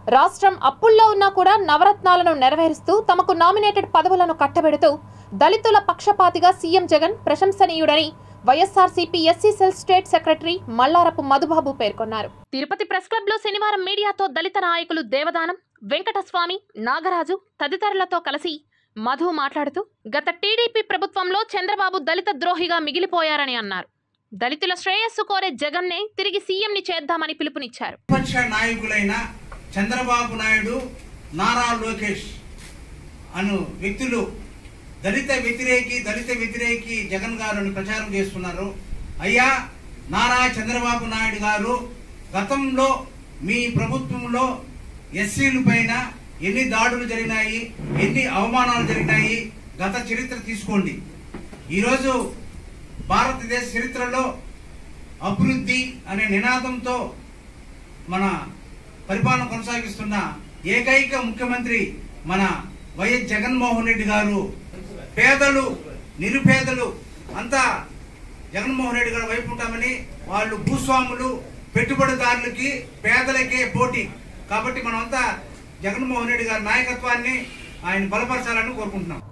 రాష్ట్రం అప్పుల్లో ఉన్నా కూడా నవరత్నాలను నెరవేరుస్తూ తమకు నామినేటెడ్ పదవులను కట్టబెడుతూ దళితుల పక్షపాతిగా సీఎం జగన్ ప్రశంసనీయుడని YSRCP SC cell state secretary Mallarapu Madhubabu పేర్కొన్నారు తిరుపతి ప్రెస్ క్లబ్ లో శనివారం మీడియాతో దళిత నాయకులు దేవదానం వెంకటస్వామి నాగరాజు తదితరులతో కలిసి మధు మాట్లాడుతూ గత టీడీపీ ప్రభుత్వంలో చంద్రబాబు దళిత ద్రోహిగా మిగిలిపోయారని అన్నారు దళితుల శ్రేయస్సు కోరే జగన్నే తిరిగి సీఎంని చేద్దామని పిలుపునిచ్చారు విపక్ష నాయకులైన చంద్రబాబు నాయుడు నారా లోకేష్ అను వ్యక్తులు దళిత వ్యతిరేకి దళిత వ్యతిరేకి జగన్ గారిని ప్రచారం చేస్తున్నారు అయ్యా నారా చంద్రబాబు నాయుడు గారు గతంలో మీ ప్రభుత్వంలో ఎస్సీల పైన ఎన్ని దాడులు జరిగినాయి ఎన్ని అవమానాలు జరిగినాయి గత చరిత్ర తీసుకోండి ఈరోజు భారతదేశ చరిత్రలో అభివృద్ధి అనే నినాదంతో మన పరిపాలన కొనసాగిస్తున్న ఏకైక ముఖ్యమంత్రి మన వైఎస్ జగన్మోహన్ రెడ్డి గారు పేదలు నిరుపేదలు అంతా జగన్మోహన్ రెడ్డి గారి వైపు ఉంటామని వాళ్ళు భూస్వాములు పెట్టుబడిదారులకి పేదలకే పోటీ కాబట్టి మనమంతా జగన్మోహన్ రెడ్డి గారి నాయకత్వాన్ని ఆయన బలపరచాలని కోరుకుంటున్నాం